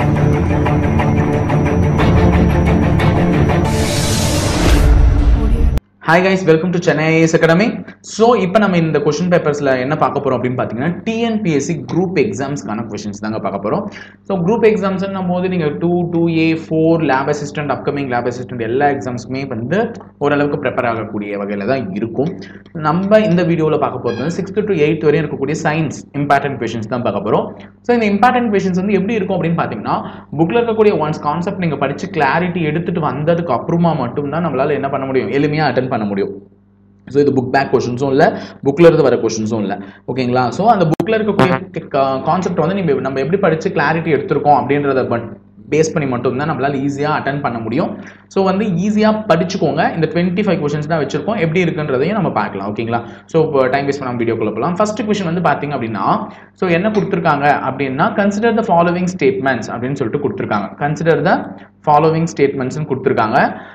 hi guys welcome to Chennai IAS academy so இப்போ நம்ம இந்த கொஷின் பேப்பர்ஸில் என்ன பார்க்க போகிறோம் அப்படின்னு பார்த்தீங்கன்னா டிஎன்பிஎஸ்சி குரூப் எக்ஸாம்ஸ்க்கான கொஷின்ஸ் தாங்க பார்க்க போகிறோம் ஸோ குரூப் எக்ஸாம்ஸ்னும் போது நீங்கள் two two A four lab assistant upcoming lab assistant எல்லா எக்ஸாம்ஸுமே வந்து ஓரளவுக்கு ப்ரிப்பேர் ஆகக்கூடிய வகையில் தான் இருக்கும் நம்ம இந்த வீடியோவில் பார்க்க போகிறது வந்து சிக்ஸ்த் டு எயித் வரையும் இருக்கக்கூடிய சயின்ஸ் இம்பார்ட்டன்ட் கொஷின்ஸ் தான் பார்க்க போகிறோம் ஸோ இந்த இம்பார்ட்டன்ட் கொஷின்ஸ் வந்து எப்படி இருக்கும் அப்படின்னு பார்த்தீங்கன்னா புக்கில் இருக்கக்கூடிய ஒன்ஸ் கான்செப்ட் நீங்கள் படித்து கிளாரிட்டி எடுத்துகிட்டு வந்ததுக்கு அப்புறமா மட்டும்தான் நம்மளால் என்ன பண்ண முடியும் எளிமையாக அட்டன் பண்ண முடியும் ஸோ இது புக் பேக் கொஷின்ஸும் இல்லை புக்கில் இருந்து வர கொஷின்ஸும் இல்லை ஓகேங்களா ஸோ அந்த புக்கில் இருக்கக்கூடிய கான்செப்ட் வந்து நம்ம நம்ம எப்படி படித்து கிளாரிட்டி எடுத்திருக்கோம் அப்படின்றத பேஸ் பண்ணி மட்டும்தான் நம்மளால் ஈஸியாக அட்டன் பண்ண முடியும் ஸோ வந்து ஈஸியாக படிச்சுக்கோங்க இந்த டுவெண்ட்டி ஃபைவ் கொஷின்ஸ் தான் வச்சிருக்கோம் எப்படி இருக்குன்றதையும் நம்ம பார்க்கலாம் ஓகேங்களா ஸோ இப்போ டைம் வேஸ்ட் பண்ணாமல் வீடியோக்குள்ள போகலாம் ஃபர்ஸ்ட் கொஷின் வந்து பார்த்தீங்க அப்படின்னா ஸோ என்ன கொடுத்துருக்காங்க அப்படின்னா கன்சிடர் த ஃபாலோவிங் ஸ்டேட்மெண்ட்ஸ் அப்படின்னு சொல்லிட்டு கொடுத்துருக்காங்க கன்சிடர் த ஃபாலோவிங் ஸ்டேட்மெண்ட்ஸ்னு கொடுத்துருக்காங்க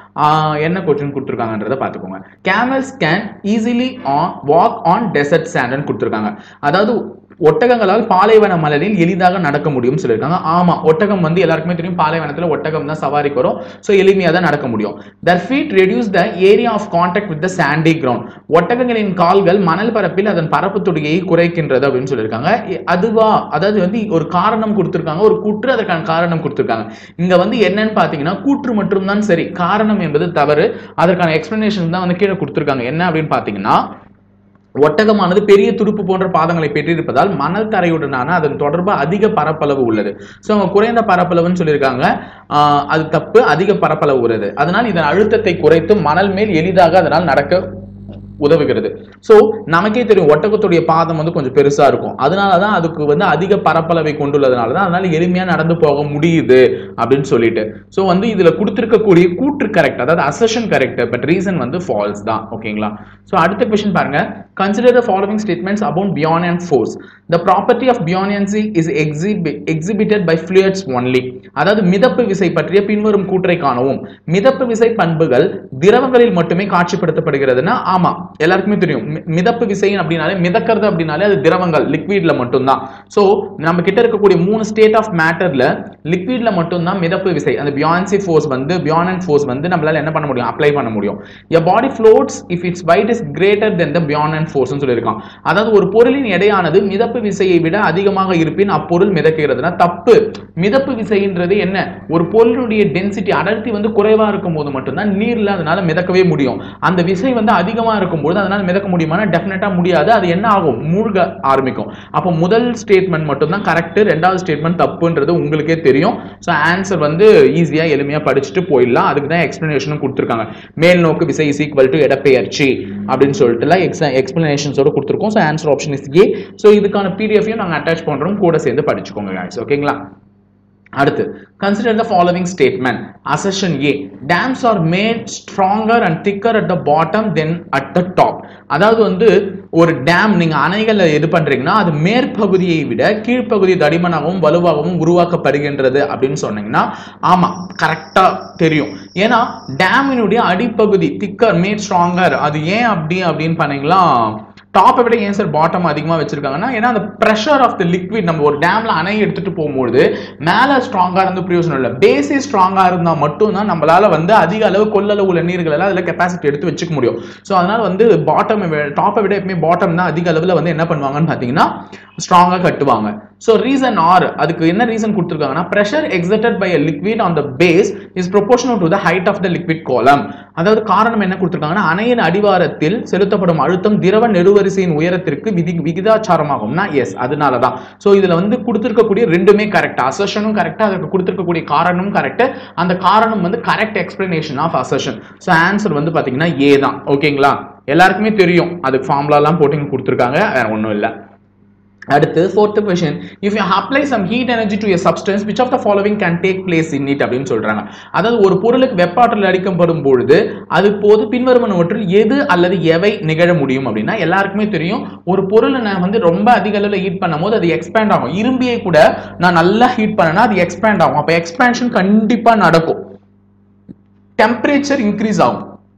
என்ன கொஸ்டின் கொடுத்துருக்காங்கன்றத பார்த்துக்கோங்க camels can easily on walk on desert சாண்ட்னு கொடுத்துருக்காங்க அதாவது ஒட்டகங்களால் பாலைவன மலரில் எளிதாக நடக்க முடியும் சொல்லியிருக்காங்க ஆமா ஒட்டகம் வந்து எல்லாருக்குமே தெரியும் பாலைவனத்தில் ஒட்டகம் தான் சவாரிக்கு வரும் ஸோ எளிமையாக தான் நடக்க முடியும் their feet reduce the area of contact with the sandy ground ஒட்டகங்களின் கால்கள் மணல் பரப்பில் அதன் பரப்பு தொடுகையை குறைக்கின்றது அப்படின்னு சொல்லியிருக்காங்க அதுவா அதாவது வந்து ஒரு காரணம் கொடுத்துருக்காங்க ஒரு கூற்று அதற்கான காரணம் கொடுத்துருக்காங்க இங்க வந்து என்னன்னு பார்த்தீங்கன்னா கூற்று மட்டும்தான் சரி காரணம் என்பது தவறு அதற்கான எக்ஸ்பிளனேஷன் தான் வந்து கீழே கொடுத்துருக்காங்க என்ன அப்படின்னு பார்த்தீங்கன்னா ஒட்டகமானது பெரிய துடுப்பு போன்ற பாதங்களை பெற்றிருப்பதால் மணல் தரையுடனான அதன் தொடர்பு அதிக பரப்பளவு உள்ளது ஸோ அவங்க குறைந்த பரப்பளவுன்னு சொல்லியிருக்காங்க அது தப்பு அதிக பரப்பளவு உள்ளது அதனால் இதன் அழுத்தத்தை குறைத்து மணல் மேல் எளிதாக அதனால் நடக்க உதவுகிறது ஸோ நமக்கே தெரியும் ஒட்டகத்துடைய பாதம் வந்து கொஞ்சம் பெருசா இருக்கும் அதனால தான் அதுக்கு வந்து அதிக பரப்பளவை கொண்டுள்ளதுனால தான் அதனால எளிமையா நடந்து போக முடியுது அப்படின்னு சொல்லிட்டு ஸோ வந்து இதுல கொடுத்துருக்கக்கூடிய கூற்று கரெக்ட் அதாவது அசஷன் கரெக்ட் பட் ரீசன் வந்து ஃபால்ஸ் தான் ஓகேங்களா ஸோ அடுத்த கொஸ்டின் பாருங்க consider the following statements about buoyant and force the property of buoyancy is exhibit exhibited by fluids only அதாவது மிதப்பு விசை பற்றிய பின்வரும் கூற்றை காணவும் மிதப்பு விசை பண்புகள் திரவங்களில் மட்டுமே காட்சிப்படுத்தப்படுகிறதுனா ஆமா எல்லாருக்குமே தெரியும் மிதப்பு விசையின் அப்படின்னாலே மிதக்கிறது அப்படின்னாலே அது திரவங்கள் லிக்விட்ல மட்டும்தான் ஸோ நம்ம கிட்ட இருக்கக்கூடிய மூணு ஸ்டேட் ஆஃப் மேட்டர்ல லிக்விட்ல மட்டும்தான் மிதப்பு விசை அந்த பியான்சி ஃபோர்ஸ் வந்து பியானன் ஃபோர்ஸ் வந்து நம்மளால என்ன பண்ண முடியும் அப்ளை பண்ண முடியும் a body floats if its weight is greater then the buoyant force சொல்லியிருக்கான் அதாவது ஒரு பொருளின் எடையானது மிதப்பு விசையை விட அதிகமாக இருப்பின் அப்பொருள் மிதக்கிறதுனா தப்பு மிதப்பு விசைன்றது என்ன ஒரு பொருளுடைய டென்சிட்டி அடர்த்தி வந்து குறைவா இருக்கும் போது மட்டும்தான் நீர்ல அதனால மிதக்கவே முடியும் அந்த விசை வந்து அதிகமா இருக்கும் போது அதனால மிதக்க முடியுமா டெஃபினட்டா முடியாது அது என்ன ஆகும் மூழ்க ஆரம்பிக்கும் அப்போ முதல் ஸ்டேட்மெண்ட் மட்டும் தான் கரெக்ட் ரெண்டாவது ஸ்டேட்மெண்ட் தப்புன்றது உங்களுக்கே தெரியும் ஸோ ஆன்சர் வந்து ஈஸியா எளிமையா படிச்சுட்டு போயிடலாம் அதுக்கு தான் எக்ஸ்பிளனேஷனும் கொடுத்துருக்காங்க மேல் நோக்கு விசை இஸ் ஈக்குவல் டு இடப்பெயர்ச்சி அப்படின்னு சொல்லிட்டுலாம் எக்ஸா எக்ஸ்பிளனேஷன்ஸோட கொடுத்துருக்கோம் so answer option is A so இதுக்கான பிடிஎஃபையும் நாங்கள் அட்டாச் பண்றோம் கூட சேர்ந்து படிச்சுக்கோங்க guys ஓகேங்களா அடுத்து consider the following statement assertion A dams are made stronger and thicker at the bottom then at the top அதாவது வந்து ஒரு டேம் நீங்க அணைகளை இது பண்றீங்கன்னா அது மேற்பகுதியை விட கீழ்ப்பகுதி தடிமனாகவும் வலுவாகவும் உருவாக்கப்படுகின்றது அப்படின்னு சொன்னீங்கன்னா ஆமா கரெக்டா தெரியும் ஏன்னா டேமினுடைய அடிப்பகுதி திக்கர் மேட் ஸ்ட்ராங்கர் அது ஏன் அப்படி அப்படின்னு பண்ணீங்களா டாப்பை விட ஏன் சார் பாட்டம் அதிகமாக வச்சிருக்காங்கன்னா ஏன்னா அந்த ப்ரெஷர் ஆஃப் த லிக்விட் நம்ம ஒரு டேம்ல அணை எடுத்துட்டு போகும்போது மேலே ஸ்ட்ராங்காக இருந்து பிரயோஜனம் இல்லை பேஸே ஸ்ட்ராங்காக இருந்தால் மட்டும்தான் நம்மளால வந்து அதிக அளவு கொள்ளளவு உள்ள நீர்கள் எல்லாம் அதில் கெப்பாசிட்டி எடுத்து வச்சுக்க முடியும் ஸோ அதனால வந்து பாட்டம் டாப்பை விட எப்பவுமே பாட்டம் தான் அதிக அளவில் வந்து என்ன பண்ணுவாங்கன்னு பார்த்தீங்கன்னா ஸ்ட்ராங்காக கட்டுவாங்க ஸோ ரீசன் ஆர் அதுக்கு என்ன ரீசன் கொடுத்துருக்காங்கன்னா pressure exerted by a liquid on the base is proportional to the height of the liquid column அதாவது காரணம் என்ன கொடுத்துருக்காங்கன்னா அணையின் அடிவாரத்தில் செலுத்தப்படும் அழுத்தம் திரவ நெடுவரிசையின் உயரத்திற்கு விதி விகிதாச்சாரமாகும்னா எஸ் அதனால தான் ஸோ இதில் வந்து கொடுத்துருக்கக்கூடிய ரெண்டுமே கரெக்ட் அசஷனும் கரெக்டாக அதுக்கு கொடுத்துருக்கக்கூடிய காரணமும் கரெக்ட் அந்த காரணம் வந்து correct explanation of assertion so answer வந்து பார்த்தீங்கன்னா ஏ தான் ஓகேங்களா எல்லாருக்குமே தெரியும் அதுக்கு ஃபார்முலாலாம் போட்டு கொடுத்துருக்காங்க வேற ஒன்றும் இல்லை அடுத்து fourth question if you apply some heat energy to a substance which of the following can take place in it அப்படின்னு சொல்றாங்க அதாவது ஒரு பொருளுக்கு வெப்ப ஆற்றல் அளிக்கப்படும் பொழுது அது போது பின்வருவனவற்றில் எது அல்லது எவை நிகழ முடியும் அப்படின்னா எல்லாருக்குமே தெரியும் ஒரு பொருளை நான் வந்து ரொம்ப அதிக அளவில் ஹீட் பண்ணும் போது அது எக்ஸ்பேண்ட் ஆகும் இரும்பியை கூட நான் நல்லா ஹீட் பண்ணனா அது எக்ஸ்பேண்ட் ஆகும் அப்போ எக்ஸ்பேன்ஷன் கண்டிப்பா நடக்கும் டெம்பரேச்சர் இன்க்ரீஸ் ஆகும்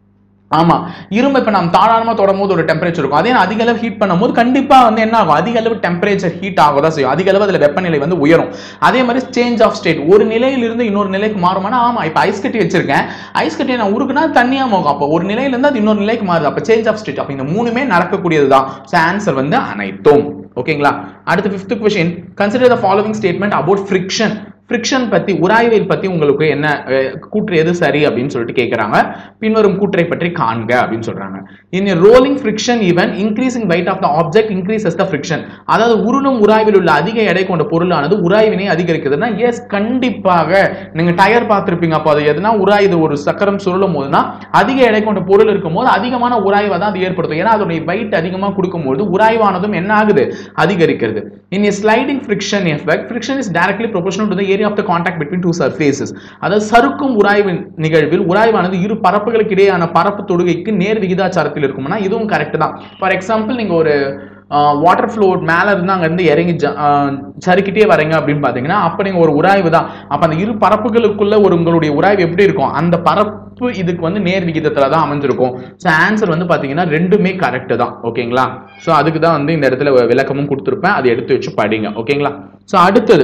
ஆமா இரும்பு இப்ப நம்ம தாராளமா தொடும் போது ஒரு டெம்பரேச்சர் இருக்கும் அதே அதிக அளவு ஹீட் பண்ணும்போது கண்டிப்பா வந்து என்ன ஆகும் அதிக அளவு டெம்பரேச்சர் ஹீட் ஆகதான் செய்யும் அதிக அளவு அதுல வெப்பநிலை வந்து உயரும் அதே மாதிரி சேஞ்ச் ஆஃப் ஸ்டேட் ஒரு நிலையிலிருந்து இன்னொரு நிலைக்கு மாறுமானா ஆமா இப்ப ஐஸ் கட்டி வச்சிருக்கேன் ஐஸ் கட்டியை நான் உருக்குனா தண்ணியா போகும் அப்போ ஒரு நிலையில இருந்து அது இன்னொரு நிலைக்கு மாறுது அப்ப சேஞ்ச் ஆஃப் ஸ்டேட் அப்ப இந்த மூணுமே நடக்கக்கூடியதுதான் ஸோ ஆன்சர் வந்து அனைத்தும் ஓகேங்களா அடுத்து fifth question consider the following statement about friction friction பத்தி உராய்வில் பத்தி உங்களுக்கு என்ன அஹ், கூற்று எது சரி அப்படின்னு சொல்லிட்டு கேட்கறாங்க பின்வரும் கூற்றை பற்றி காண்க அப்படின்னு சொல்றாங்க in rolling friction even increasing weight of the object increases the friction அதாவது உருளும் உராய்வில் உள்ள அதிக எடை கொண்ட பொருளானது உராய்வினை அதிகரிக்குதுன்னா எஸ் கண்டிப்பாக நீங்க டயர் பார்த்திருப்பீங்க அப்போ அது எதுனா உராயுது ஒரு சக்கரம் சுருளும் போதுனா அதிக எடை கொண்ட பொருள் இருக்கும் போது அதிகமான உராய்வை தான் அது ஏற்படுத்தும் ஏன்னா அதோடைய weight அதிகமாக கொடுக்கும்போது உராய்வானதும் என்ன ஆகுது அதிகரிக்கிறது இன் a sliding friction effect friction is directly proportional to the area of the contact between two surfaces அதாவது சறுக்கும் உராய்வு நிகழ்வில் உராய்வானது இரு பரப்புகளுக்கு இடையேயான பரப்பு தொடுகைக்கு நேர் விகிதாச்சாரத்தில் இருக்கும்னா இதுவும் கரெக்ட் தான் ஃபார் எக்ஸாம்பிள் நீங்க ஒரு வாட்டர் ஃப்ளோ மேல இருந்து அங்க இருந்து இறங்கி ஜ- ஆஹ் சறுக்கிட்டே வரீங்க அப்படின்னு பாத்தீங்கன்னா அப்ப நீங்க ஒரு உராய்வு தான் அப்ப அந்த இரு பரப்புகளுக்குள்ள ஒரு உங்களுடைய உராய்வு எப்படி இருக்கும் அந்த பரப்பு இதுக்கு வந்து நேர் விகிதத்துல தான் அமைஞ்சிருக்கும் ஸோ ஆன்சர் வந்து பாத்தீங்கன்னா ரெண்டுமே கரெக்ட் தான் ஓகேங்களா ஸோ அதுக்கு தான் வந்து இந்த இடத்துல விளக்கமும் கொடுத்துருப்பேன் அதை எடுத்து வச்சு படிங்க ஓகேங்களா ஸோ அடுத்தது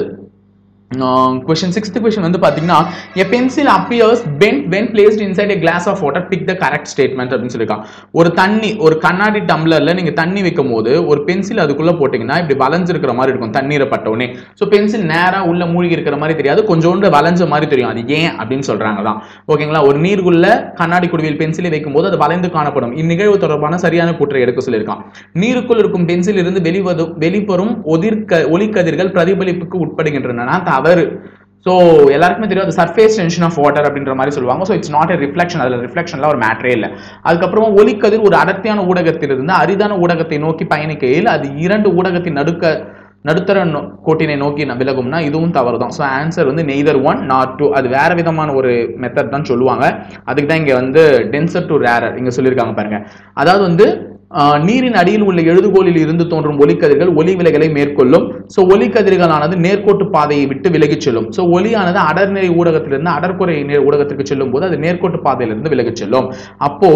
கொஸ்டின் சிக்ஸ்த் கொஸ்டின் வந்து பாத்தீங்கன்னா a pencil appears bent when placed inside a glass of water pick the correct statement அப்படின்னு சொல்லியிருக்காங்க ஒரு தண்ணி ஒரு கண்ணாடி டம்ளர்ல நீங்க தண்ணி வைக்கும் போது ஒரு பென்சில் அதுக்குள்ள போட்டீங்கன்னா இப்படி வளைஞ்சிருக்கிற மாதிரி இருக்கும் தண்ணீரை பட்ட உடனே ஸோ பென்சில் நேரா உள்ள மூழ்கி இருக்கிற மாதிரி தெரியாது கொஞ்சோண்டு வளைஞ்ச மாதிரி தெரியும் அது ஏன் அப்படின்னு சொல்றாங்க தான் ஓகேங்களா ஒரு நீருக்குள்ள கண்ணாடி குடுவையில் பென்சிலை வைக்கும்போது அது வளைந்து காணப்படும் இந்நிகழ்வு தொடர்பான சரியான கூற்றை எடுக்க சொல்லியிருக்கான் நீருக்குள் இருக்கும் பென்சில் இருந்து வெளிவது வெளிவரும் ஒதிர்க்க ஒளிக்கதிர்கள் பிரதிபலிப்புக்கு உட்படுகின்றன தவறு ஸோ எல்லாருக்குமே தெரியும் அது சர்ஃபேஸ் டென்ஷன் ஆஃப் வாட்டர் அப்படின்ற மாதிரி சொல்லுவாங்க so it's not a reflection அதில் ரிஃப்ளெக்ஷன்ல ஒரு மேட்டரே இல்லை அதுக்கப்புறமா ஒளிக்கதிர் ஒரு அடர்த்தியான ஊடகத்திலிருந்து அரிதான ஊடகத்தை நோக்கி பயணிக்கையில் அது இரண்டு ஊடகத்தின் நடுக்க நடுத்தர நோ- கோட்டினை நோக்கி ந- விலகும்னா இதுவும் தவறு தான் ஸோ ஆன்சர் வந்து நெய்தர் ஒன் நாட் டூ அது வேற விதமான ஒரு மெத்தட் தான் சொல்லுவாங்க அதுக்கு தான் இங்க வந்து டென்சர் டு ரேரர் இங்க சொல்லியிருக்காங்க பாருங்க அதாவது வந்து ஆஹ், நீரின் அடியில் உள்ள எழுதுகோலில் இருந்து தோன்றும் ஒளிக்கதிர்கள் ஒளி விலகலை மேற்கொள்ளும் ஸோ ஒளிக்கதிர்களானது நேர்கோட்டு பாதையை விட்டு விலகிச் செல்லும் ஸோ ஒளியானது அடர்நிலை ஊடகத்திலிருந்து அடர்குறை நே- ஊடகத்திற்கு செல்லும் போது அது நேர்கோட்டு பாதையிலிருந்து விலகிச் செல்லும் அப்போ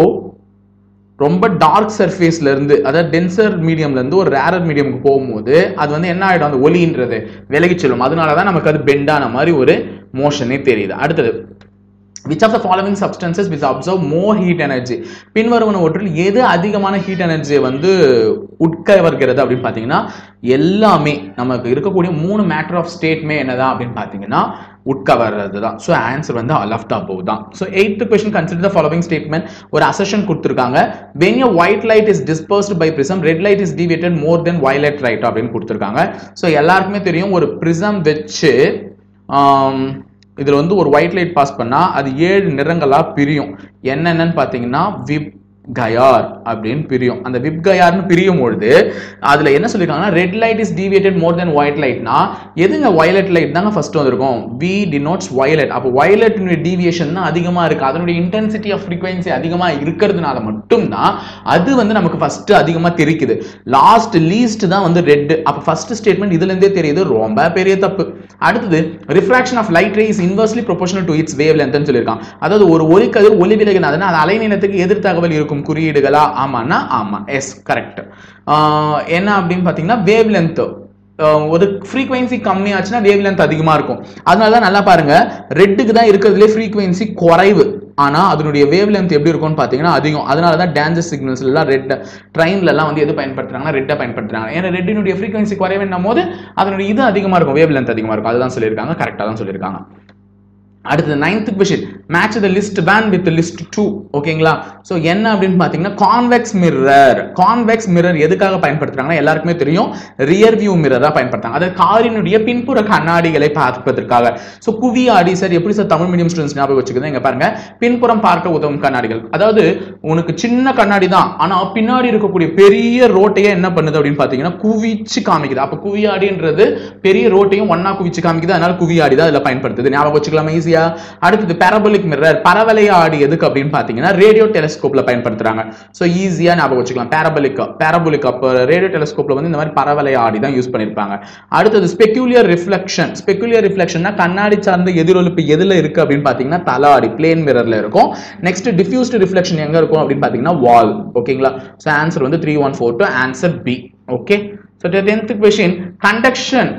ரொம்ப டார்க் சர்ஃபேஸ்ல இருந்து அதாவது டென்சர் மீடியம்ல இருந்து ஒரு ரேரர் மீடியமுக்கு போகும்போது அது வந்து என்ன ஆயிடும் அந்த ஒலின்றது விலகிச் செல்லும் அதனால தான் நமக்கு அது பெண்டான மாதிரி ஒரு மோஷனே தெரியுது அடுத்தது which of the following substances which absorb more heat energy பின்வருவனவற்றில் எது அதிகமான ஹீட் எனர்ஜியை வந்து உட்கவர்கிறது அப்படின்னு பார்த்தீங்கன்னா எல்லாமே நமக்கு இருக்கக்கூடிய மூணு மேட்டர் ஆஃப் ஸ்டேட்மே என்னதான் அப்படின்னு பார்த்தீங்கன்னா உட்கவர்றது தான் ஸோ ஆன்சர் வந்து ஆல் ஆஃப் த அபவ் தான் so eighth question consider the following statement ஒரு அசஷன் கொடுத்துருக்காங்க when your white light is dispersed by prism red light is deviated more than violet light அப்படின்னு கொடுத்துருக்காங்க ஸோ எல்லாருக்குமே தெரியும் ஒரு prism வச்சு ஆம், இதுல வந்து ஒரு ஒயிட் லைட் பாஸ் பண்ணா அது ஏழு நிறங்களா பிரியும் என்னென்னன்னு பாத்தீங்கன்னா விப் கயார் அப்படின்னு பிரியும் அந்த விப் கயார்னு பிரியும் பொழுது அதுல என்ன சொல்லிருக்காங்கன்னா red light is deviated more then white லைட்னா எதுங்க வயலட் லைட் தாங்க ஃபர்ஸ்ட் வந்திருக்கும் வி டினோட்ஸ் வயலட் அப்போ வயலட்டினுடைய டீவியேஷன் தான் அதிகமா இருக்கு அதனுடைய இன்டென்சிட்டி ஆஃப் ஃப்ரீக்வன்சி அதிகமா இருக்கிறதுனால மட்டும்தான் அது வந்து நமக்கு ஃபர்ஸ்ட் அதிகமா தெரிக்குது லாஸ்ட் லீஸ்ட் தான் வந்து ரெட் அப்போ ஃபர்ஸ்ட் ஸ்டேட்மெண்ட் இதுல இருந்தே தெரியுது ரொம்ப பெரிய தப்பு அடுத்தது refraction of light ray is inversely proportional to its wave லென்த்னு சொல்லியிருக்கான் அதாவது ஒரு ஒளிக்கதிர் ஒளி விலகினதுன்னா அது அலைநீளத்துக்கு எதிர் தகவல் இருக்கும் குறியீடுகளா ஆமான்னா ஆமா எஸ் கரெக்ட் என்ன அப்படின்னு பார்த்தீங்கன்னா வேவ் லென்த் ஒரு ஃப்ரீக்வன்சி கம்மியாச்சுன்னா வேவ் லென்த் அதிகமா இருக்கும் அதனால தான் நல்லா பாருங்க ரெட்டுக்கு தான் இருக்கிறதுலே ஃப்ரீக்வன்சி குறைவு ஆனா அதனுடைய வேவ் லென்த் எப்படி இருக்கும்னு பார்த்தீங்கன்னா அதிகம் அதனால தான் டேஞ்சர் சிக்னல்ஸ் எல்லாம் ரெட் ட்ரெயின்ல எல்லாம் வந்து எது பயன்படுத்துறாங்கன்னா ரெட்டை பயன்படுத்துறாங்க ஏன்னா ரெட்டினுடைய ஃப்ரீக்வன்சி குறைவுன்னும் போது அதனுடைய இது அதிகமா இருக்கும் வேவ் லென்த் அதிகமா இருக்கும் அதுதான் சொல்லியிருக்காங்க கரெக்டாக தான் சொல்லியிருக்காங்க அடுத்தது ninth question match the list one with list two ஓகேங்களா ஸோ என்ன அப்படின்னு பார்த்தீங்கன்னா கான்வெக்ஸ் மிரர் கான்வெக்ஸ் மிரர் எதுக்காக பயன்படுத்துறாங்கன்னா எல்லாருக்குமே தெரியும் ரியர் வியூ மிரராக பயன்படுத்தாங்க அதாவது காரினுடைய பின்புற கண்ணாடிகளை பார்ப்பதற்காக ஸோ குவியாடி சார் எப்படி சார் தமிழ் மீடியம் ஸ்டூடெண்ட்ஸ் ஞாபகம் வச்சுக்கிறது இங்க பாருங்க பின்புறம் பார்க்க உதவும் கண்ணாடிகள் அதாவது உனக்கு சின்ன கண்ணாடி தான் ஆனா பின்னாடி இருக்கக்கூடிய பெரிய ரோட்டையே என்ன பண்ணுது அப்படின்னு பார்த்தீங்கன்னா குவிச்சு காமிக்குது அப்போ குவியாடின்றது பெரிய ரோட்டையும் ஒண்ணா குவிச்சு காமிக்குது அதனால குவியாடி தான் அதில் பயன்படுத்துது ஞாபகம் வச்சுக்கலாமா ஈஸியா இல்லையா அடுத்தது பேரபோலிக் மிரர் பரவலை ஆடி எதுக்கு அப்படின்னு பார்த்தீங்கன்னா ரேடியோ டெலிஸ்கோப்ல பயன்படுத்துறாங்க ஸோ ஈஸியாக ஞாபகம் வச்சுக்கலாம் பேரபோலிக் பேரபோலிக் அப்போ ரேடியோ டெலிஸ்கோப்ல வந்து இந்த மாதிரி பரவலை ஆடி தான் யூஸ் பண்ணியிருப்பாங்க அடுத்தது ஸ்பெக்யூலியர் ரிஃப்ளெக்ஷன் ஸ்பெக்யூலியர் ரிஃப்ளெக்ஷன்னா கண்ணாடி சார்ந்த எதிரொலிப்பு எதுல இருக்கு அப்படின்னு பார்த்தீங்கன்னா தலாடி பிளேன் மிரர்ல இருக்கும் நெக்ஸ்ட் டிஃப்யூஸ்டு ரிஃப்ளெக்ஷன் எங்க இருக்கும் அப்படின்னு பார்த்தீங்கன்னா வால் ஓகேங்களா ஸோ ஆன்சர் வந்து three one four two answer B okay so tenth question conduction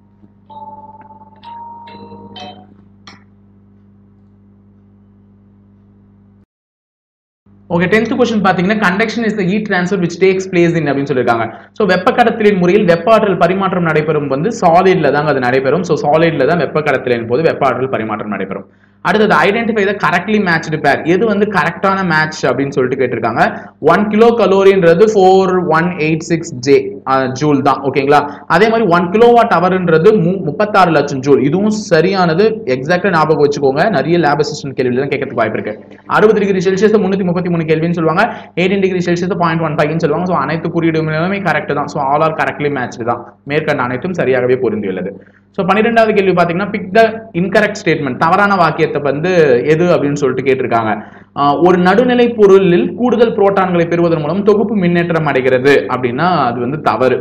okay tenth question பாத்தீங்கன்னா conduction is the heat transfer which takes place in அப்படின்னு சொல்லியிருக்காங்க ஸோ வெப்ப கடத்தலின் முறையில் வெப்ப ஆற்றல் பரிமாற்றம் நடைபெறும் வந்து சாலிட்ல தாங்க அது நடைபெறும் ஸோ சாலிட்ல தான் வெப்ப கடத்தலின் போது வெப்ப ஆற்றல் பரிமாற்றம் நடைபெறும் அடுத்தது ஐடென்டிஃபை த கரெக்ட்லி மேட்ச்டு பேர் எது வந்து கரெக்டான மேட்ச் அப்படின்னு சொல்லிட்டு கேட்டிருக்காங்க ஒன் கிலோ கலோரின்றது four one eight six J joule தான் ஓகேங்களா அதே மாதிரி ஒன் கிலோ வாட் அவர்ன்றது முப்பத்தாறு லட்சம் ஜூல் இதுவும் சரியானது எக்ஸாக்டா ஞாபகம் வச்சுக்கோங்க நிறைய லேப் அசிஸ்டன்ட் கேள்விலாம் கேட்கறதுக்கு வாய்ப்பு இருக்கு அறுபது டிகிரி செல்சியஸ் முன்னூத்தி முப்பத்தி மூணு கேள்வின்னு சொல்லுவாங்க eighteen degree Celsius point one ஃபைவ்னு சொல்லுவாங்க ஸோ அனைத்து குறியீடுகளுமே கரெக்ட் தான் so all are correctly match தான் மேற்கண்ட அனைத்தும் சரியாகவே பொருந்தியுள்ளது ஸோ பன்னிரெண்டாவது கேள்வி பார்த்தீங்கன்னா பிக் த இன்கரெக்ட் ஸ்டேட்மெண்ட் தவறான வாக்கியத்தை வந்து எது அப்படின்னு சொல்லிட்டு கேட்டிருக்காங்க ஆஹ் ஒரு நடுநிலை பொருளில் கூடுதல் புரோட்டான்களை பெறுவதன் மூலம் தொகுப்பு மின்னேற்றம் அடைகிறது அப்படின்னா அது வந்து தவறு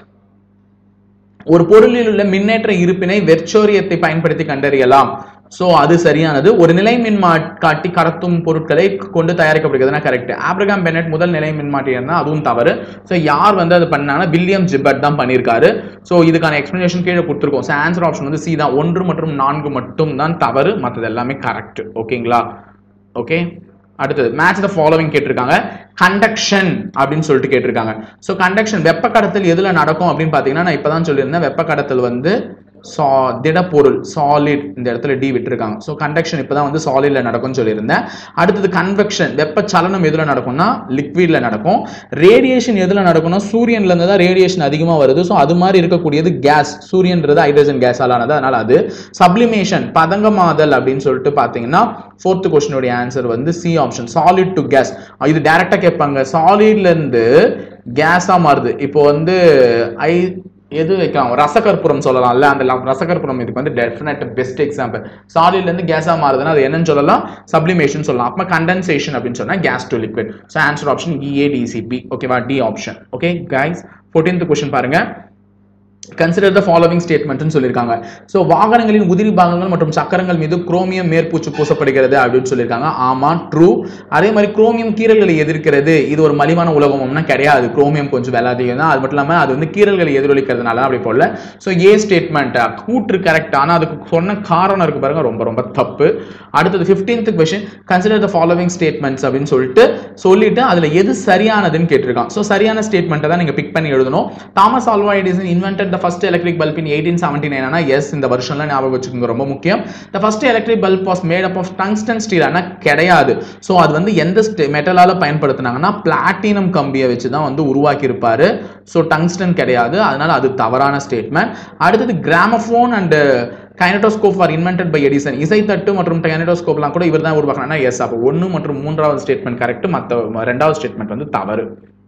ஒரு பொருளில் உள்ள மின்னேற்ற இருப்பினை வெர்ச்சோரியத்தை பயன்படுத்தி கண்டறியலாம் சோ அது சரியானது ஒரு நிலை மின்மாட்டி கடத்தும் பொருட்களை கொண்டு தயாரிக்கப்படுகிறதுனா கரெக்ட் ஆப்ரகாம் பெனட் முதல் நிலை மின்மாட்டி இருந்தா அதுவும் தவறு சோ யார் வந்து அது பண்ணாங்கன்னா வில்லியம் ஜிபர்ட் தான் பண்ணியிருக்காரு சோ இதுக்கான எக்ஸ்பிளனேஷன் கீழே கொடுத்துருக்கோம் ஸோ ஆன்சர் ஆப்ஷன் வந்து சி தான் ஒன்று மற்றும் நான்கு மட்டும் தான் தவறு மற்றது எல்லாமே கரெக்ட் ஓகேங்களா ஓகே அடுத்தது மேட்ச் த ஃபாலோவிங் கேட்டிருக்காங்க கண்டக்ஷன் அப்படின்னு சொல்லிட்டு கேட்டிருக்காங்க ஸோ கண்டக்ஷன் வெப்ப கடத்தல் எதுல நடக்கும் அப்படின்னு பார்த்தீங்கன்னா நான் இப்பதான் சொல்லியிருந்தேன் வெப்ப கடத்தல் வந்து சா திடப்பொருள் சாலிட் இந்த இடத்துல டி விட்டுருக்காங்க ஸோ கண்டக்ஷன் இப்போதான் வந்து சாலிட்ல நடக்கும்னு சொல்லியிருந்தேன் அடுத்தது கன்வெக்ஷன் வெப்ப சலனம் எதுல நடக்கும்னா லிக்விட்ல நடக்கும் ரேடியேஷன் எதுல நடக்கும்னா சூரியன்ல இருந்து தான் ரேடியேஷன் அதிகமாக வருது ஸோ அது மாதிரி இருக்கக்கூடியது கேஸ் சூரியன்றது ஹைட்ரஜன் கேஸால் ஆனது அதனால அது சப்ளிமேஷன் பதங்கமாதல் அப்படின்னு சொல்லிட்டு பார்த்தீங்கன்னா ஃபோர்த் கொஸ்டினுடைய ஆன்சர் வந்து C option solid to gas இது டைரக்டா கேட்பாங்க சாலிட்ல இருந்து கேஸா மாறுது இப்போ வந்து ஐ எது வைக்கலாம் ரசகற்புரம் சொல்லலாம்ல அந்த ல- ரசகற்புரம் இதுக்கு வந்து டெஃபினட் பெஸ்ட் எக்ஸாம்பிள் சாலிட்ல இருந்து கேஸா மாறுதுன்னா அது என்னன்னு சொல்லலாம் சப்ளிமேஷன் சொல்லலாம் அப்ப கண்டென்சேஷன் அப்படின்னு சொன்னா gas to liquid so answer option இஏடிசிபி ஓகேவா D option okay guys fourteenth question பாருங்க கன்சிடர் த ஃபாலோவிங் ஸ்டேட்மெண்ட்னு சொல்லியிருக்காங்க ஸோ வாகனங்களின் உதிரி பாகங்கள் மற்றும் சக்கரங்கள் மீது குரோமியம் மேற்பூச்சு பூசப்படுகிறது அப்படின்னு சொல்லியிருக்காங்க ஆமா ட்ரூ அதே மாதிரி குரோமியம் கீறல்களை எதிர்க்கிறது இது ஒரு மலிவான உலகம்னா கிடையாது குரோமியம் கொஞ்சம் விலை அதிகம் தான் அது மட்டும் இல்லாமல் அது வந்து கீறல்களை எதிரொலிக்கிறதுனால அப்படி போல ஸோ ஏ ஸ்டேட்மெண்ட் கூற்று கரெக்ட் ஆனால் அதுக்கு சொன்ன காரணம் இருக்கு பாருங்க ரொம்ப ரொம்ப தப்பு அடுத்தது fifteenth question consider the following statements அப்படின்னு சொல்லிட்டு சொல்லிட்டு அதுல எது சரியானதுன்னு கேட்டிருக்கான் ஸோ சரியான ஸ்டேட்மெண்ட்டை தான் நீங்க பிக் பண்ணி எழுதணும் Thomas Alva Edison invented the first electric bulb in eighteen seventy nine yes இந்த வருஷம்லாம் ஞாபகம் வச்சுக்கோங்க ரொம்ப முக்கியம் the first electric bulb was made up of tungsten steel ஆனால் கிடையாது ஸோ அது வந்து எந்த மெட்டலால பயன்படுத்தினாங்கன்னா பிளாட்டினம் கம்பியை வச்சு தான் வந்து உருவாக்கி இருப்பாரு ஸோ டங்ஸ்டன் கிடையாது அதனால அது தவறான ஸ்டேட்மெண்ட் அடுத்தது gramophone and kinetoscope are invented by Edison இசைத்தட்டு மற்றும் கைனடோஸ்கோப்லாம் கூட இவர் தான் உருவாக்கினா எஸ் அப்போ ஒன்று மற்றும் மூன்றாவது ஸ்டேட்மெண்ட் கரெக்ட் மற்ற ரெண்டாவது ஸ்டேட்மெண்ட் வந்து தவறு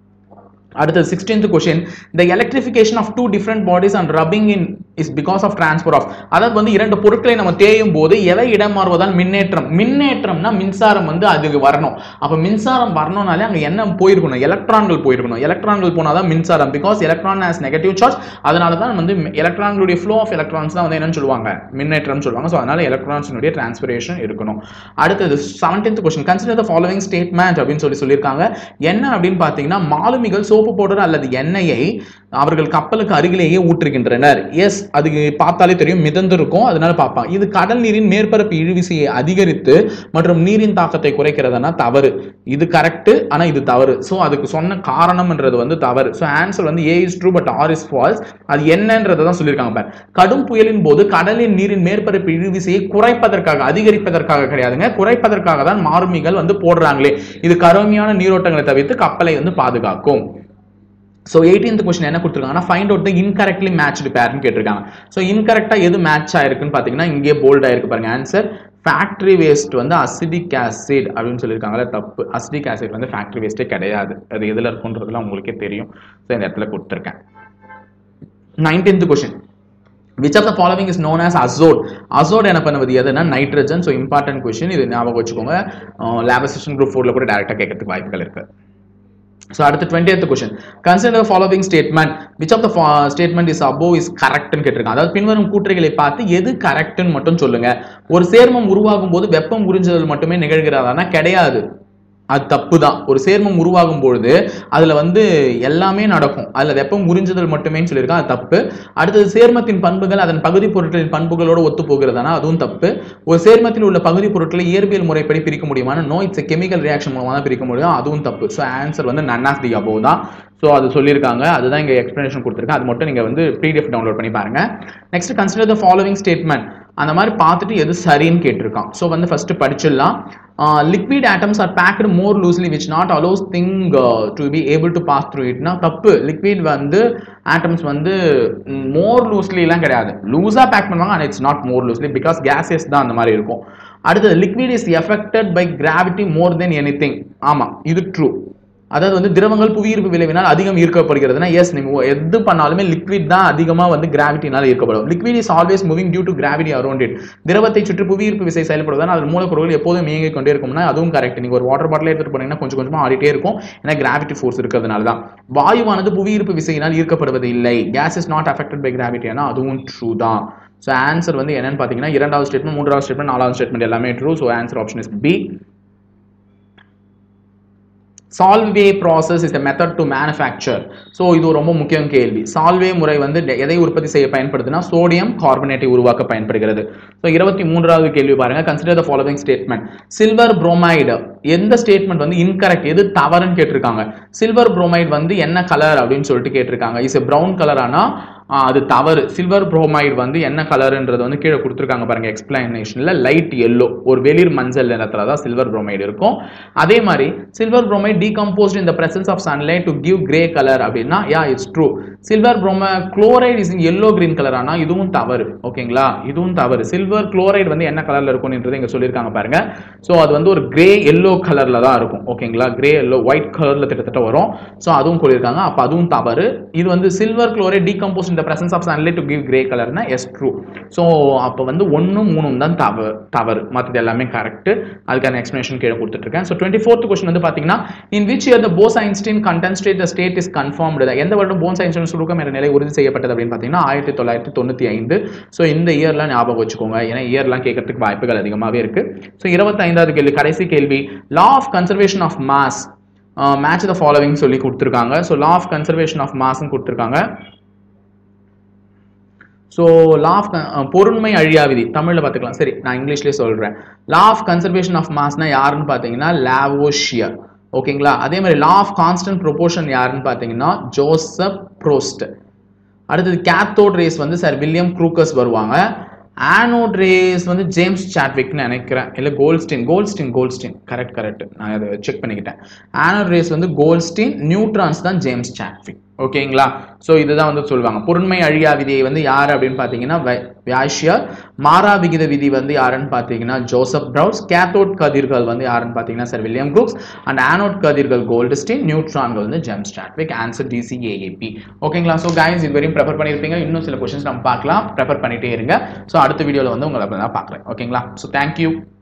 அடுத்தது sixteenth question the electrification of two different bodies and rubbing in is because of transfer of அதாவது வந்து இரண்டு பொருட்களை நம்ம தேயும் போது எவை இடம் மாறுவதால் மின்னேற்றம் மின்னேற்றம்னா மின்சாரம் வந்து அதுக்கு வரணும் அப்போ மின்சாரம் வரணும்னாலே அங்கே என்ன போயிருக்கணும் எலக்ட்ரான்கள் போயிருக்கணும் எலக்ட்ரான்கள் போனால் தான் மின்சாரம் because electron has negative charge அதனால தான் வந்து எலக்ட்ரான்களுடைய ஃப்ளோ ஆஃப் எலக்ட்ரான்ஸ் தான் வந்து என்னன்னு சொல்லுவாங்க மின்னேற்றம் சொல்லுவாங்க ஸோ அதனால எலக்ட்ரான்ஸினுடைய டிரான்ஸ்பிரேஷன் இருக்கணும் அடுத்தது seventeenth question consider the following statement அப்படின்னு சொல்லி சொல்லியிருக்காங்க என்ன அப்படின்னு பார்த்தீங்கன்னா மாலுமிகள் சோப்பு பவுடர் அல்லது எண்ணெயை அவர்கள் கப்பலுக்கு அருகிலேயே ஊற்றுகின்றனர் எஸ் அதுக்கு பார்த்தாலே தெரியும் மிதந்து இருக்கும் அதனால பார்ப்பாங்க இது கடல் நீரின் மேற்பரப்பு இழுவிசையை அதிகரித்து மற்றும் நீரின் தாக்கத்தை குறைக்கிறதுனா தவறு இது கரெக்ட் ஆனா இது தவறு ஸோ அதுக்கு சொன்ன காரணம்ன்றது வந்து தவறு ஸோ ஆன்சர் வந்து A is true but R is false அது என்னன்றதை தான் சொல்லியிருக்காங்க பாரு கடும் புயலின் போது கடலின் நீரின் மேற்பரப்பு இழுவிசையை குறைப்பதற்காக அதிகரிப்பதற்காக கிடையாதுங்க குறைப்பதற்காக தான் மாலுமிகள் வந்து போடுறாங்களே இது கருமையான நீரோட்டங்களை தவிர்த்து கப்பலை வந்து பாதுகாக்கும் ஸோ எயிட்டீன்த் கொஸ்டின் என்ன கொடுத்துருக்காங்கன்னா find out the incorrectly matched பேர்னு கேட்டிருக்காங்க ஸோ இன்கரெக்டாக எது மேட்ச் ஆயிருக்குன்னு பார்த்தீங்கன்னா இங்கே போல்ட் ஆயிருக்கு பாருங்க ஆன்சர் ஃபேக்ட்ரி வேஸ்ட் வந்து அசிடிக் ஆசிட் அப்படின்னு சொல்லியிருக்காங்களே தப்பு அசிடிக் ஆசிட் வந்து ஃபேக்ட்ரி வேஸ்ட்டே கிடையாது அது எதில் இருக்குன்றதுலாம் உங்களுக்கே தெரியும் ஸோ இந்த இடத்துல கொடுத்துருக்கேன் nineteenth question which of the following is known as azote azote என்ன பண்ணுவது எதுனா நைட்ரஜன் ஸோ இம்பார்ட்டன்ட் கொஸ்டின் இது ஞாபகம் வச்சுக்கோங்க லேப் அசிஸ்டன்ட் குரூப் ஃபோரில் கூட டேரெக்டாக கேட்கறதுக்கு வாய்ப்புகள் இருக்கு ஸோ அடுத்து twenty question consider following statement which of the statement is above is கரெக்ட்னு கேட்டிருக்காங்க அதாவது பின்வரும் கூற்றுகளை பார்த்து எது கரெக்ட்னு மட்டும் சொல்லுங்க ஒரு சேர்மம் உருவாகும் போது வெப்பம் உறிஞ்சுதல் மட்டுமே நிகழ்கிறதானா கிடையாது அது தப்பு தான் ஒரு சேர்மம் உருவாகும் பொழுது அதுல வந்து எல்லாமே நடக்கும் அதுல வெப்பம் உறிஞ்சுதல் மட்டுமே சொல்லியிருக்கான் அது தப்பு அடுத்தது சேர்மத்தின் பண்புகள் அதன் பகுதி பொருட்களின் பண்புகளோடு ஒத்து போகிறதானா அதுவும் தப்பு ஒரு சேர்மத்தில் உள்ள பகுதி பொருட்களை இயற்பியல் முறைப்படி பிரிக்க முடியுமான நோ இட்ஸ் கெமிக்கல் ரியாக்ஷன் மூலமாக தான் பிரிக்க முடியும் அதுவும் தப்பு ஸோ ஆன்சர் வந்து நன் ஆஃப் தி அபோவ் தான் ஸோ அது சொல்லியிருக்காங்க அதுதான் இங்கே எக்ஸ்பிளனேஷன் கொடுத்துருக்கேன் அது மட்டும் நீங்கள் வந்து பிடிஎஃப் டவுன்லோட் பண்ணி பாருங்க next consider the following statement அந்த மாதிரி பார்த்துட்டு எது சரின்னு கேட்டிருக்கான் ஸோ வந்து ஃபர்ஸ்ட் படிச்சிடலாம் liquid atoms are packed more loosely which not allows thing to be able to pass through இட்னா தப்பு லிக்விட் வந்து ஆட்டம்ஸ் வந்து மோர் லூஸ்லிலாம் கிடையாது லூஸாக பேக் பண்ணுவாங்க and it's not more loosely because gases தான் அந்த மாதிரி இருக்கும் அடுத்தது liquid is affected by gravity more then anything ஆமாம் இது ட்ரூ அதாவது வந்து திரவங்கள் புவியீர்ப்பு விளைவினால் அதிகம் ஈர்க்கப்படுகிறதுனா எஸ் நீங்க எது பண்ணாலுமே லிக்விட் தான் அதிகமாக வந்து கிராவிட்டினால ஈர்க்கப்படும் liquid is always moving due to gravity around it திரவத்தை சுற்றி புவியீர்ப்பு விசை செயல்படுவதால் அது மூலப்பொருட்கள் எப்போதும் இயங்கிக் கொண்டே இருக்கும்னா அதுவும் கரெக்ட் நீங்க ஒரு வாட்டர் பாட்டில் எடுத்துட்டு போனீங்கன்னா கொஞ்சம் கொஞ்சமா ஆடிட்டே இருக்கும் ஏன்னா கிராவிட்டி ஃபோர்ஸ் இருக்கிறதுனால தான் வாயுவானது புவியீர்ப்பு விசையினால் ஈர்க்கப்படுவது இல்லை gas is not affected by gravity ஏன்னா அதுவும் ட்ரூ தான் ஸோ ஆன்சர் வந்து என்னன்னு பார்த்தீங்கன்னா இரண்டாவது ஸ்டேட்மெண்ட் மூன்றாவது ஸ்டேட்மெண்ட் நாலாவது ஸ்டேட்மெண்ட் எல்லாமே true so answer option is B Solvay process is a method to manufacture so இது ஒரு ரொம்ப முக்கியம் கேள்வி சால்வே முறை வந்து டெ- எதை உற்பத்தி செய்ய பயன்படுதுன்னா சோடியம் கார்பனேட்டை உருவாக்க பயன்படுகிறது ஸோ இருபத்தி மூன்றாவது கேள்வி பாருங்க consider the following statement silver bromide எந்த ஸ்டேட்மெண்ட் வந்து இன்கரெக்ட் எது தவறுன்னு கேட்டிருக்காங்க சில்வர் புரோமைடு வந்து என்ன கலர் அப்படின்னு சொல்லிட்டு கேட்டிருக்காங்க இஸ் எ ப்ரௌன் கலர் ஆனா ஆஹ் அது தவறு சில்வர் புரோமைடு வந்து என்ன கலர்ன்றது வந்து கீழே கொடுத்துருக்காங்க பாருங்க எக்ஸ்பிளனேஷன்ல லைட் எல்லோ ஒரு வெளிர் மஞ்சள் நிறத்துல தான் சில்வர் புரோமைடு இருக்கும் அதே மாதிரி silver bromide decomposed in the presence of sunlight to give grey colour அப்படின்னா யா இட்ஸ் ட்ரூ சில்வர் புரோம chloride is in yellow green colour ஆனா இதுவும் தவறு ஓகேங்களா இதுவும் தவறு சில்வர் குளோரைடு வந்து என்ன கலர்ல இருக்கும்ன்றது இங்க சொல்லியிருக்காங்க பாருங்க ஸோ அது வந்து ஒரு கிரே எல்லோ கலர்ல தான் இருக்கும் ஓகேங்களா கிரே எல்லோ ஒயிட் கலர்ல கிட்டத்தட்ட வரும் ஸோ அதுவும் சொல்லியிருக்காங்க அப்போ அதுவும் தவறு இது வந்து silver chloride decompose in the presence of sunlight to give grey கலர்னா எஸ் ட்ரூ ஸோ அப்போ வந்து ஒன்றும் மூணும் தான் தவறு தவறு மற்றது எல்லாமே கரெக்ட் அதுக்கான எக்ஸ்பிளேஷன் கீழே கொடுத்துட்ருக்கேன் ஸோ டுவெண்ட்டி ஃபோர்த் கொஸ்டின் வந்து பார்த்தீங்கன்னா in which year the Bose Einstein condensate the state is confirmed எந்த வருடம் போன்ஸ் ஐன்ஸ்டீன் சுருக்கம் என்ற நிலை உறுதி செய்யப்பட்டது அப்படின்னு பார்த்தீங்கன்னா ஆயிரத்தி தொள்ளாயிரத்தி தொண்ணூற்றி ஐந்து ஸோ இந்த இயர்லாம் ஞாபகம் வச்சுக்கோங்க ஏன்னா இயர்லாம் கேட்கறதுக்கு வாய்ப்புகள் அதிகமாகவே இருக்கு ஸோ இருபத்தைந்தாவது கேள்வி கடைசி கேள்வி law of conservation of mass match the following சொல்லி கொடுத்துருக்காங்க so law of conservation of மாஸ்ன்னு கொடுத்துருக்காங்க ஸோ லா ஆஃப் பொருண்மை அழியா விதி தமிழில் பார்த்துக்கலாம் சரி நான் இங்கிலீஷ்லேயே சொல்கிறேன் லா ஆஃப் கன்சர்வேஷன் ஆஃப் மாஸ்னா யாருன்னு பார்த்தீங்கன்னா லாவோஷியர் ஓகேங்களா அதே மாதிரி லா ஆஃப் கான்ஸ்டன்ட் ப்ரொபோர்ஷன் யாருன்னு பார்த்தீங்கன்னா ஜோசப் ப்ரோஸ்ட் அடுத்தது கேத்தோட் ரேஸ் வந்து சார் வில்லியம் க்ரூக்கஸ் வருவாங்க ஆனோட் ரேஸ் வந்து ஜேம்ஸ் சாட்விக்னு நினைக்கிறேன் இல்லை கோல்ஸ்டின் கோல்ஸ்டின் கோல்ஸ்டின் கரெக்ட் கரெக்ட் நான் அதை செக் பண்ணிக்கிட்டேன் ஆனோட் ரேஸ் வந்து கோல்ஸ்டின் நியூட்ரான்ஸ் தான் ஜேம்ஸ் சாட்விக் ஓகேங்களா ஸோ இதுதான் வந்து சொல்லுவாங்க பொருண்மை அழியா விதியை வந்து யார் அப்படின்னு பார்த்தீங்கன்னா வியாஷியர் மாறா விகித விதி வந்து யாருன்னு பார்த்தீங்கன்னா ஜோசப் ப்ரவுஸ் கேத்தோட் கதிர்கள் வந்து யாருன்னு பார்த்தீங்கன்னா sir William Crookes and anode கதிர்கள் கோல்டுஸ்டின் நியூட்ரான்கள் வந்து ஜெம்ஸ் ஸ்டாட்விக் ஆன்சர் டிசிஏஏபி ஓகேங்களா ஸோ கைஸ் இது வரையும் ப்ரிப்பேர் பண்ணியிருப்பீங்க இன்னும் சில கொஸ்டின்ஸ் நம்ம பார்க்கலாம் ப்ரிப்பேர் பண்ணிட்டே இருங்க ஸோ அடுத்த வீடியோவில் வந்து உங்களை நான் பார்க்குறேன் ஓகேங்களா ஸோ தேங்க்யூ